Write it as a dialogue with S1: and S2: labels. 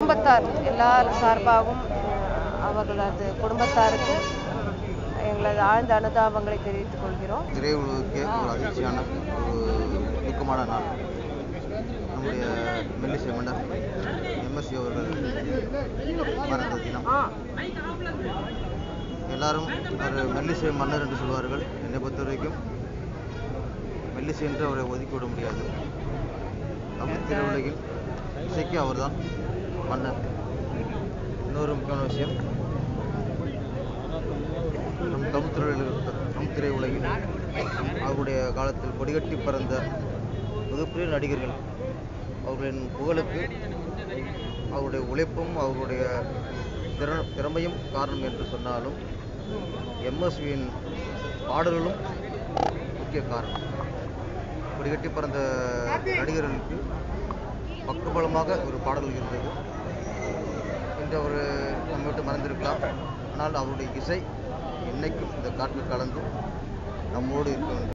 S1: குடும்பத்தார் எல்லார் சார்பாகவும் அவர்களது குடும்பத்தாருக்கு எங்களது ஆழ்ந்த அனுதாபங்களை தெரிவித்துக் கொள்கிறோம்
S2: திரையுலகுக்கே ஒரு அதிர்ச்சியான ஒரு துக்கமான நாள் நம்முடைய மெல்லிசை மன்னர் எம்எஸ்சி அவர்கள் மறைந்த தினம் எல்லாரும் ஒரு மெல்லிசை மன்னர் என்று சொல்வார்கள் என்னை பொறுத்த வரைக்கும் மெல்லிசை என்று அவரை ஒதுக்கி விட முடியாது தமிழ் திரையுலகில் இசைக்கு அவர்தான் மன்னர் இன்னொரு முக்கியமான விஷயம் நம் தமிழ் திரையுலகில் தமிழ் திரையுலகில் அவருடைய காலத்தில் கொடிகட்டி பறந்த மிகப்பெரிய நடிகர்கள் அவர்களின் புகழுக்கு அவருடைய உழைப்பும் அவருடைய திற திறமையும் காரணம் என்று சொன்னாலும் எம்எஸ்வியின் பாடல்களும் முக்கிய காரணம் கொடிகட்டி பறந்த நடிகர்களுக்கு பக்கபலமாக ஒரு பாடல்கள் இருந்தது இன்று அவர் நம்ம விட்டு மறந்திருக்கலாம் ஆனால் அவருடைய இசை என்னைக்கும் இந்த காற்றில் கலந்து நம்மோடு இருக்க வேண்டும்